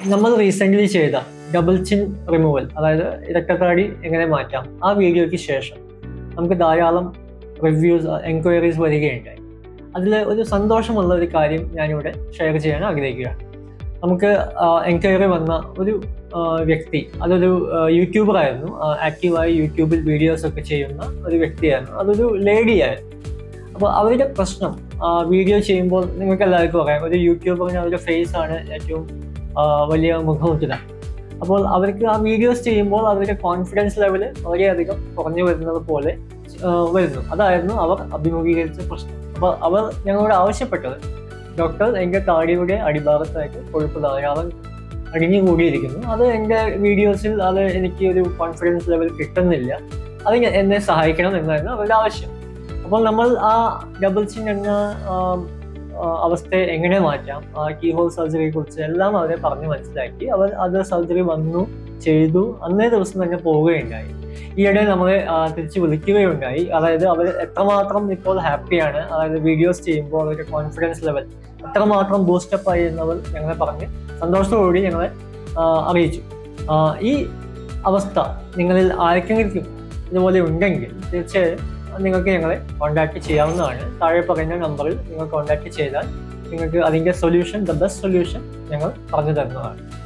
നമ്മൾ റീസെൻ്റ്ലി ചെയ്ത double chin removal അതായത് ഇരട്ടത്താടി എങ്ങനെ മാറ്റാം ആ വീഡിയോയ്ക്ക് ശേഷം നമുക്ക് ധാരാളം റിവ്യൂസ് എൻക്വയറീസ് വരികയുണ്ടായി അതിൽ ഒരു സന്തോഷമുള്ള ഒരു കാര്യം ഞാനിവിടെ ഷെയർ ചെയ്യാൻ ആഗ്രഹിക്കുകയാണ് നമുക്ക് എൻക്വയറി വന്ന ഒരു ആ, വ്യക്തി അതൊരു യൂട്യൂബർ ആയിരുന്നു ആക്റ്റീവായി യൂട്യൂബിൽ വീഡിയോസ് ഒക്കെ ചെയ്യുന്ന ഒരു വ്യക്തിയായിരുന്നു അതൊരു ലേഡി ആയിരുന്നു അപ്പോൾ അവരുടെ പ്രശ്നം വീഡിയോ ചെയ്യുമ്പോൾ നിങ്ങൾക്ക് എല്ലാവർക്കും അറിയാം ഒരു യൂട്യൂബറിന് അവരുടെ ഫേസ് ആണ് ഏറ്റവും ആ, വലിയ മുഖമുദ്ര അപ്പോൾ അവർക്ക് ആ വീഡിയോസ് ചെയ്യുമ്പോൾ അവരുടെ കോൺഫിഡൻസ് ലെവൽ വളരെയധികം കുറഞ്ഞു വരുന്നത് പോലെ ആ, വരുന്നു അതായിരുന്നു അവർ അഭിമുഖീകരിച്ച പ്രശ്നം അപ്പോൾ അവർ ഞങ്ങളോട് ആവശ്യപ്പെട്ടത് ഡോക്ടർ എൻ്റെ താടിയുടെ അടിഭാഗത്തായിട്ട് കൊഴുപ്പ് ധാരാളം അടിഞ്ഞുകൂടിയിരിക്കുന്നു അത് എൻ്റെ വീഡിയോസിൽ അത് എനിക്ക് ഒരു കോൺഫിഡൻസ് ലെവൽ കിട്ടുന്നില്ല അത് ഞാൻ- എന്നെ സഹായിക്കണം എന്നായിരുന്നു അവരുടെ ആവശ്യം അപ്പോൾ നമ്മൾ ആ ഡബിൾ ചിൻ എന്ന ആ, ആ, അവസ്ഥയെ എങ്ങനെ മാറ്റാം ആ കീ ഹോൾ സർജറിയെ കുറിച്ച് എല്ലാം അവരെ പറഞ്ഞ് മനസ്സിലാക്കി അവർ അത് സർജറി വന്നു ചെയ്തു അന്നേ ദിവസം തന്നെ പോവുകയുണ്ടായി ഈയിടെ നമ്മളെ ആ, തിരിച്ച് വിളിക്കുകയുണ്ടായി അതായത് അവർ എത്രമാത്രം ഇപ്പോൾ ഹാപ്പിയാണ് അതായത് വീഡിയോസ് ചെയ്യുമ്പോൾ അവരുടെ കോൺഫിഡൻസ് ലെവൽ എത്രമാത്രം ബൂസ്റ്റപ്പ് ആയി എന്നവർ ഞങ്ങളെ പറഞ്ഞ് സന്തോഷത്തോടുകൂടി ഞങ്ങളെ ആ, അറിയിച്ചു ആ, ഈ അവസ്ഥ നിങ്ങളിൽ ആർക്കെങ്കിലും ഇതുപോലെ ഉണ്ടെങ്കിൽ തീർച്ചയായും നിങ്ങൾക്ക് ഞങ്ങളെ കോൺടാക്ട് ചെയ്യാവുന്നതാണ് താഴെ പറയുന്ന നമ്പറിൽ നിങ്ങൾ കോൺടാക്ട് ചെയ്താൽ നിങ്ങൾക്ക് അതിൻ്റെ സൊല്യൂഷൻ ദ ബെസ്റ്റ് സൊല്യൂഷൻ ഞങ്ങൾ പറഞ്ഞു തരുന്നതാണ്